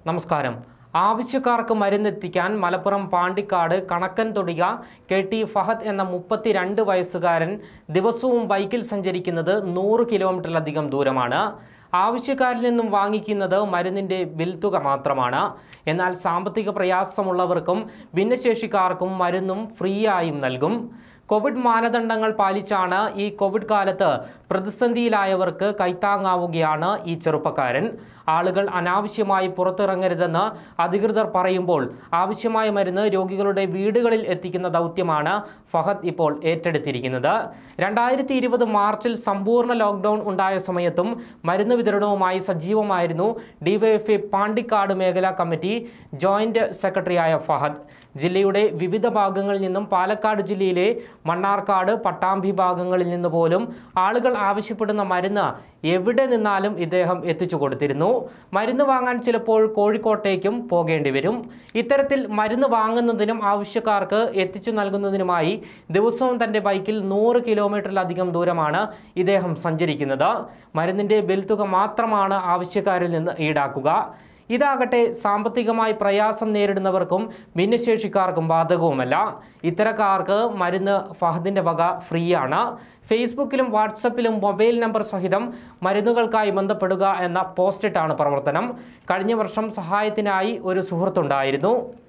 നമസ്കാരം ആവശ്യക്കാർക്ക് മരുന്നെത്തിക്കാൻ മലപ്പുറം പാണ്ടിക്കാട് കണക്കൻ തൊടിക കെ ടി ഫഹദ് എന്ന മുപ്പത്തിരണ്ട് വയസ്സുകാരൻ ദിവസവും ബൈക്കിൽ സഞ്ചരിക്കുന്നത് നൂറ് കിലോമീറ്ററിലധികം ദൂരമാണ് ആവശ്യക്കാരിൽ നിന്നും വാങ്ങിക്കുന്നത് മരുന്നിൻ്റെ ബിൽ തുക മാത്രമാണ് എന്നാൽ സാമ്പത്തിക പ്രയാസമുള്ളവർക്കും ഭിന്നശേഷിക്കാർക്കും മരുന്നും ഫ്രീ ആയും നൽകും കോവിഡ് മാനദണ്ഡങ്ങൾ പാലിച്ചാണ് ഈ കോവിഡ് കാലത്ത് പ്രതിസന്ധിയിലായവർക്ക് കൈത്താങ്ങാവുകയാണ് ഈ ചെറുപ്പക്കാരൻ ആളുകൾ അനാവശ്യമായി പുറത്തിറങ്ങരുതെന്ന് അധികൃതർ പറയുമ്പോൾ ആവശ്യമായ മരുന്ന് രോഗികളുടെ വീടുകളിൽ എത്തിക്കുന്ന ദൗത്യമാണ് ഫഹദ് ഇപ്പോൾ ഏറ്റെടുത്തിരിക്കുന്നത് രണ്ടായിരത്തി ഇരുപത് മാർച്ചിൽ സമ്പൂർണ്ണ ലോക്ക്ഡൗൺ ഉണ്ടായ സമയത്തും മരുന്ന് വിതരണവുമായി സജീവമായിരുന്നു ഡിവൈഎഫ്ഐ പാണ്ടിക്കാട് മേഖലാ കമ്മിറ്റി ജോയിന്റ് സെക്രട്ടറിയായ ഫഹദ് ജില്ലയുടെ വിവിധ ഭാഗങ്ങളിൽ നിന്നും പാലക്കാട് ജില്ലയിലെ മണ്ണാർക്കാട് പട്ടാമ്പി ഭാഗങ്ങളിൽ നിന്ന് പോലും ആളുകൾ ആവശ്യപ്പെടുന്ന മരുന്ന് എവിടെ നിന്നാലും ഇദ്ദേഹം എത്തിച്ചു കൊടുത്തിരുന്നു മരുന്ന് വാങ്ങാൻ ചിലപ്പോൾ കോഴിക്കോട്ടേക്കും പോകേണ്ടി വരും ഇത്തരത്തിൽ മരുന്ന് വാങ്ങുന്നതിനും ആവശ്യക്കാർക്ക് എത്തിച്ചു നൽകുന്നതിനുമായി ദിവസവും തൻ്റെ ബൈക്കിൽ നൂറ് കിലോമീറ്ററിലധികം ദൂരമാണ് ഇദ്ദേഹം സഞ്ചരിക്കുന്നത് മരുന്നിൻ്റെ ബിൽ തുക മാത്രമാണ് ആവശ്യക്കാരിൽ നിന്ന് ഈടാക്കുക ഇതാകട്ടെ സാമ്പത്തികമായി പ്രയാസം നേരിടുന്നവർക്കും ഭിന്നശേഷിക്കാർക്കും ബാധകവുമല്ല ഇത്തരക്കാർക്ക് മരുന്ന് ഫഹദിൻ്റെ വക ഫ്രീ ആണ് ഫേസ്ബുക്കിലും വാട്സപ്പിലും മൊബൈൽ നമ്പർ സഹിതം മരുന്നുകൾക്കായി ബന്ധപ്പെടുക എന്ന പോസ്റ്റിട്ടാണ് പ്രവർത്തനം കഴിഞ്ഞ വർഷം സഹായത്തിനായി ഒരു സുഹൃത്തുണ്ടായിരുന്നു